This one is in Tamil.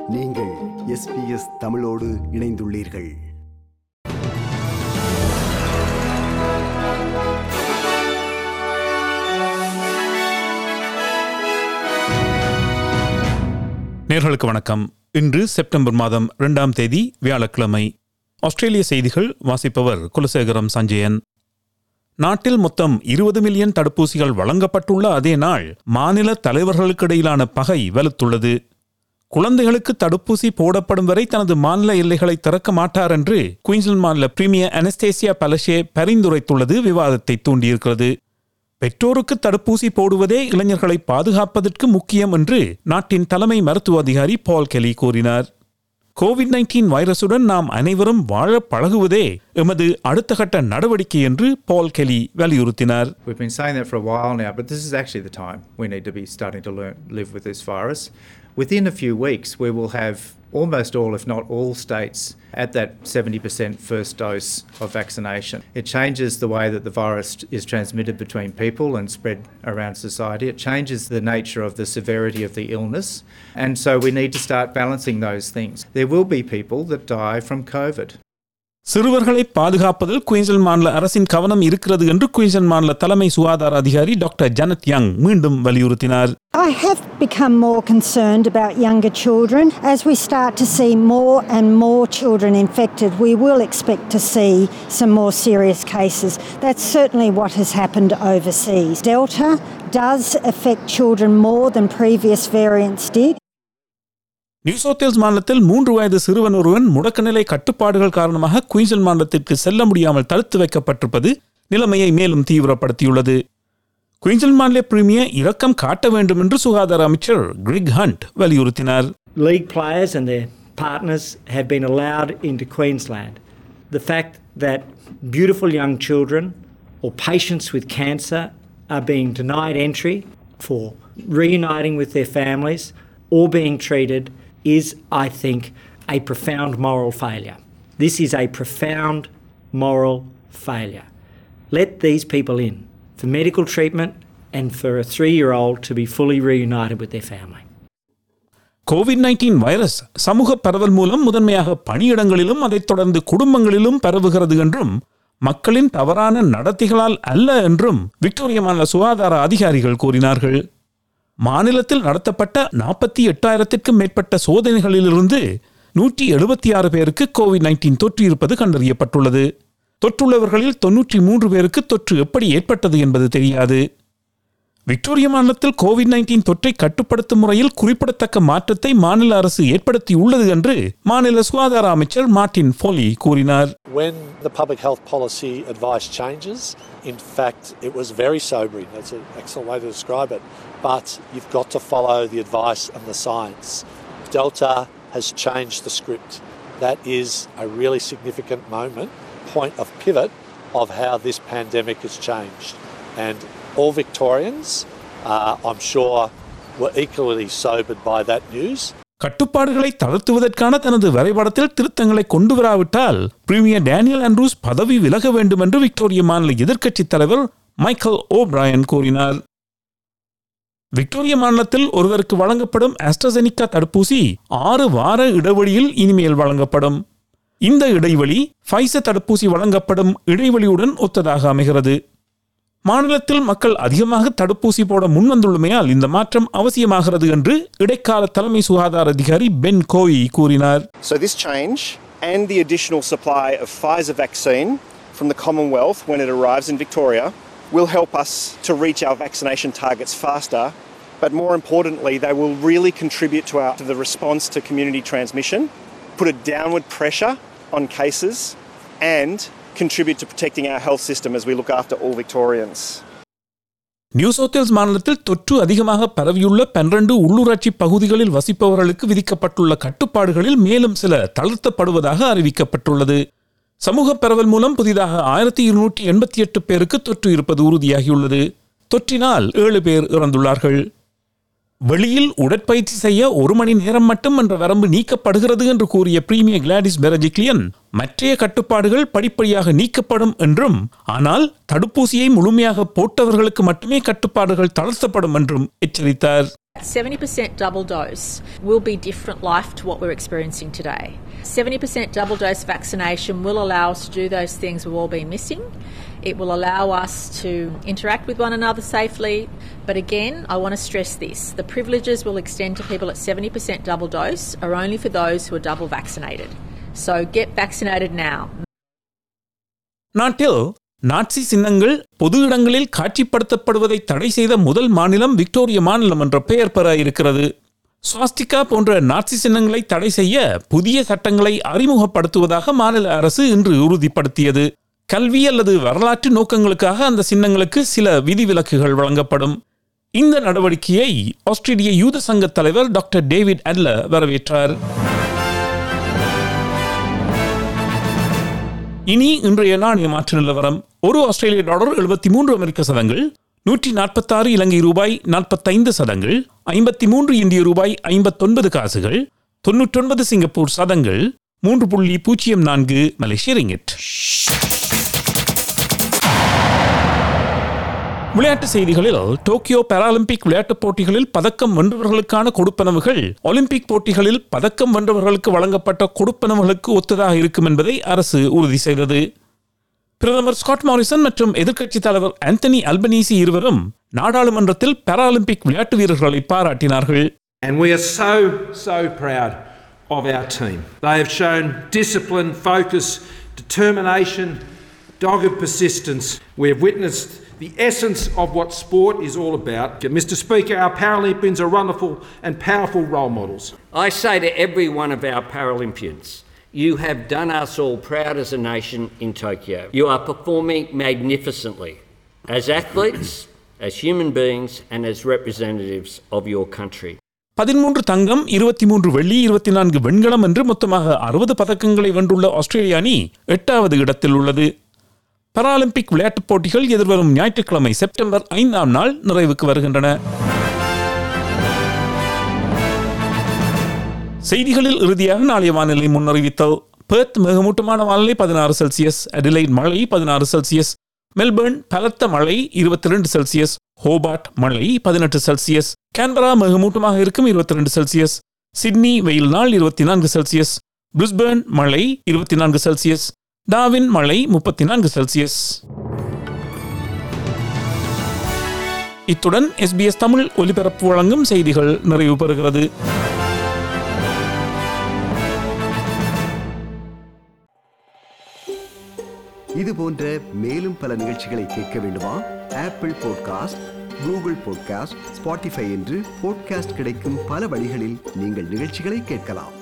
நீங்கள் எஸ்பிஎஸ் தமிழோடு இணைந்துள்ளீர்கள் நேர்களுக்கு வணக்கம் இன்று செப்டம்பர் மாதம் இரண்டாம் தேதி வியாழக்கிழமை ஆஸ்திரேலிய செய்திகள் வாசிப்பவர் குலசேகரம் சஞ்சயன் நாட்டில் மொத்தம் இருபது மில்லியன் தடுப்பூசிகள் வழங்கப்பட்டுள்ள அதே நாள் மாநில தலைவர்களுக்கிடையிலான பகை வலுத்துள்ளது குழந்தைகளுக்கு தடுப்பூசி போடப்படும் வரை தனது மாநில எல்லைகளை திறக்க மாட்டார் என்று குயின்ஸ்லாந்து மாநில பிரீமியர் அனஸ்தேசியா பலஷே பரிந்துரைத்துள்ளது விவாதத்தை தூண்டியிருக்கிறது பெற்றோருக்கு தடுப்பூசி போடுவதே இளைஞர்களை பாதுகாப்பதற்கு முக்கியம் என்று நாட்டின் தலைமை மருத்துவ அதிகாரி பால் கெலி கூறினார் கோவிட் நைன்டீன் வைரசுடன் நாம் அனைவரும் வாழ பழகுவதே எமது அடுத்த கட்ட நடவடிக்கை என்று பால் கெலி வலியுறுத்தினார் We've been saying that for a while now, but this is actually the time we need to be starting to learn live with this virus. Within a few weeks, we will have almost all, if not all, states at that 70% first dose of vaccination. It changes the way that the virus is transmitted between people and spread around society. It changes the nature of the severity of the illness, and so we need to start balancing those things. There will be people that die from COVID. சிறுவர்களை பாதுகாப்பதில் குயின்ஸ்லாந்து மாநில அரசின் கவனம் இருக்கிறது என்று குயின்ஸ்லாந்து மாநில தலைமை சுகாதார அதிகாரி டாக்டர் ஜனத் யங் மீண்டும் வலியுறுத்தினார் I have become more concerned about younger children. As we start to see more and more children infected, we will expect to see some more serious cases. That's certainly what has happened overseas. Delta does affect children more than previous variants did. New South Wales மாநிலத்தில் மூன்று வயது சிறுவன் ஒருவன் முடக்கநிலை கட்டுப்பாடுகள் காரணமாக குயின்ஸ்லாந்து மாநிலத்திற்கு செல்ல முடியாமல் தடுத்து வைக்கப்பட்டிருப்பது நிலைமையை மேலும் தீவிரப்படுத்தியுள்ளது குயின்ஸ்லாந்து மாநில பிரீமியர் இரக்கம் காட்ட வேண்டும் என்று சுகாதார அமைச்சர் கிரிக் ஹண்ட் வலியுறுத்தினார் league players and their partners have been allowed into Queensland. The fact that beautiful young children or patients with cancer are being denied entry for reuniting with their families or being treated is, I think, a profound moral failure. This is a profound moral failure. Let these people in for medical treatment and for a three year old to be fully reunited with their family. Covid nineteen virus சமூக பரவல் மூலம் முதன்மையாக பணியிடங்களிலும் அதைத் தொடர்ந்து குடும்பங்களிலும் பரவுகிறது என்றும் மக்களின் தவறான நடத்தைகளால் அல்ல என்றும் விக்டோரியா மாநில சுகாதார அதிகாரிகள் கூறினார்கள் மாநிலத்தில் நடத்தப்பட்ட நாற்பத்தி எட்டாயிரத்திற்கும் மேற்பட்ட சோதனைகளிலிருந்து நூற்றி எழுபத்தி ஆறு பேருக்கு கோவிட் நைன்டீன் தொற்று இருப்பது கண்டறியப்பட்டுள்ளது தொற்றுள்ளவர்களில் தொன்னூற்றி மூன்று பேருக்கு தொற்று எப்படி ஏற்பட்டது என்பது தெரியாது விக்டோரியா மாநிலத்தில் கோவிட் நைன்டீன் தொற்றை கட்டுப்படுத்தும் முறையில் குறிப்பிடத்தக்க மாற்றத்தை மாநில அரசு ஏற்படுத்தியுள்ளது என்று மாநில சுகாதார அமைச்சர் மார்ட்டின் ஃபோலி கூறினார் When the public health policy advice changes, in fact, it was very sobering. That's an excellent way to describe it. But you've got to follow the advice and the science. Delta has changed the script. That is a really significant moment, point of pivot of how this pandemic has changed. And all Victorians, uh, I'm sure, were equally sobered by that news. கட்டுப்பாடுகளை தளர்த்துவதற்கான தனது வரைபடத்தில் திருத்தங்களை கொண்டு வராவிட்டால் பிரீமியர் டேனியல் ஆண்ட்ரூஸ் பதவி விலக வேண்டும் என்று விக்டோரியா மாநில எதிர்க்கட்சித் தலைவர் மைக்கேல் ஓப்ராயன் கூறினார் விக்டோரியா மாநிலத்தில் ஒருவருக்கு வழங்கப்படும் ஆஸ்ட்ரசெனிகா தடுப்பூசி ஆறு வார இடைவெளியில் இனிமேல் வழங்கப்படும் இந்த இடைவெளி ஃபைசர் தடுப்பூசி வழங்கப்படும் இடைவெளியுடன் ஒத்ததாக அமைகிறது மாநிலத்தில் மக்கள் அதிகமாக தடுப்பூசி போட முன்வந்துள்ளமையால் இந்த மாற்றம் அவசியமாகிறது என்று இடைக்கால தலைமை சுகாதார அதிகாரி பென் கோயி கூறினார் So, this change and the additional supply of Pfizer vaccine from the Commonwealth when it arrives in Victoria will help us to reach our vaccination targets faster. But more importantly, they will really contribute to, our, to the response to community transmission, put a downward pressure on cases, and contribute to protecting our health system as we look after all Victorians. New South Wales மாநிலத்தில் தொற்று அதிகமாக பரவியுள்ள பன்னிரண்டு உள்ளூராட்சி பகுதிகளில் வசிப்பவர்களுக்கு விதிக்கப்பட்டுள்ள கட்டுப்பாடுகளில் மேலும் சில தளர்த்தப்படுவதாக அறிவிக்கப்பட்டுள்ளது சமூக பரவல் மூலம் புதிதாக ஆயிரத்தி இருநூற்றி எண்பத்தி எட்டு பேருக்கு தொற்று இருப்பது உறுதியாகியுள்ளது தொற்றினால் ஏழு பேர் இறந்துள்ளார்கள் வெளியில் உடற்பயிற்சி செய்ய ஒரு மணி நேரம் மட்டும் என்ற வரம்பு நீக்கப்படுகிறது என்று கூறிய பிரீமியர் கிளாடிஸ் பெரஜிக்லியன் மற்றைய கட்டுப்பாடுகள் படிப்படியாக நீக்கப்படும் என்றும் ஆனால் தடுப்பூசியை முழுமையாக போட்டவர்களுக்கு மட்டுமே கட்டுப்பாடுகள் தளர்த்தப்படும் என்றும் எச்சரித்தார் 70% double dose will be different life to what we're experiencing today. 70% double dose vaccination will allow us to do those things we've all been missing. It will allow us to interact with one another safely. But again, I want to stress this the privileges will extend to people at 70% double dose are only for those who are double vaccinated. So get vaccinated now. நாட்டில் நாட்சி சின்னங்கள் பொது இடங்களில் காட்சிப்படுத்தப்படுவதை தடை செய்த முதல் மாநிலம் விக்டோரிய மாநிலம் என்ற பெயர் பெற இருக்கிறது சுவாஸ்டிகா போன்ற நாட்சி சின்னங்களை தடை செய்ய புதிய சட்டங்களை அறிமுகப்படுத்துவதாக மாநில அரசு இன்று உறுதிப்படுத்தியது கல்வி அல்லது வரலாற்று நோக்கங்களுக்காக அந்த சின்னங்களுக்கு சில விதிவிலக்குகள் வழங்கப்படும் இந்த நடவடிக்கையை ஆஸ்திரேலிய யூத சங்க தலைவர் டாக்டர் டேவிட் அட்ல வரவேற்றார் இனி இன்றைய நாணய மாற்று நிலவரம் ஒரு ஆஸ்திரேலிய டாலர் எழுபத்தி மூன்று அமெரிக்க சதங்கள் நூற்றி நாற்பத்தாறு இலங்கை ரூபாய் நாற்பத்தைந்து சதங்கள் ஐம்பத்தி மூன்று இந்திய ரூபாய் ஐம்பத்தொன்பது காசுகள் தொன்னூற்றொன்பது சிங்கப்பூர் சதங்கள் மூன்று புள்ளி பூஜ்ஜியம் நான்கு மலேசிய ரிங்கிட் விளையாட்டு செய்திகளில் டோக்கியோ பாராலிம்பிக் விளையாட்டுப் போட்டிகளில் பதக்கம் வென்றவர்களுக்கான கொடுப்பனவுகள் ஒலிம்பிக் போட்டிகளில் பதக்கம் வென்றவர்களுக்கு வழங்கப்பட்ட கொடுப்பனவுகளுக்கு ஒத்ததாக இருக்கும் என்பதை அரசு உறுதி செய்தது பிரதமர் ஸ்காட் மாரிசன் மற்றும் எதிர்க்கட்சித் தலைவர் ஆந்தனி அல்பனீசி இருவரும் நாடாளுமன்றத்தில் பாராலிம்பிக் விளையாட்டு வீரர்களை பாராட்டினார்கள் And we are so, so proud of our team. They have shown discipline, focus, determination, dogged persistence. We have witnessed the essence of what sport is all about. Mr. Speaker, our Paralympians are wonderful and powerful role models. I say to every one of our Paralympians, you have done us all proud as a nation in Tokyo. You are performing magnificently as athletes, as human beings, and as representatives of your country. பதிமூன்று தங்கம் இருபத்தி மூன்று வெள்ளி இருபத்தி நான்கு வெண்கலம் என்று மொத்தமாக அறுபது பதக்கங்களை வென்றுள்ள ஆஸ்திரேலிய அணி எட்டாவது இடத்தில் உள்ளது பாராலிம்பிக் விளையாட்டுப் போட்டிகள் எதிர்வரும் ஞாயிற்றுக்கிழமை செப்டம்பர் ஐந்தாம் நாள் நிறைவுக்கு வருகின்றன செய்திகளில் இறுதியாக நாளைய வானிலை முன்னறிவித்தல் பெர்த் மிகமூட்டமான வானிலை பதினாறு செல்சியஸ் அடிலைட் மழை பதினாறு செல்சியஸ் மெல்பர்ன் பலத்த மழை இருபத்தி ரெண்டு செல்சியஸ் ஹோபார்ட் மழை பதினெட்டு செல்சியஸ் கேன்பரா மிகமூட்டமாக இருக்கும் இருபத்தி ரெண்டு செல்சியஸ் சிட்னி வெயில் நாள் இருபத்தி நான்கு செல்சியஸ் பிரிஸ்பர்ன் மழை இருபத்தி நான்கு செல்சியஸ் டாவின் மழை முப்பத்தி நான்கு செல்சியஸ் இத்துடன் எஸ்பிஎஸ் தமிழ் ஒலிபரப்பு வழங்கும் செய்திகள் நிறைவு பெறுகிறது இது போன்ற மேலும் பல நிகழ்ச்சிகளை கேட்க வேண்டுமா Apple podcast Google podcast Spotify என்று பாட்காஸ்ட் கிடைக்கும் பல வழிகளில் நீங்கள் நிகழ்ச்சிகளை கேட்கலாம்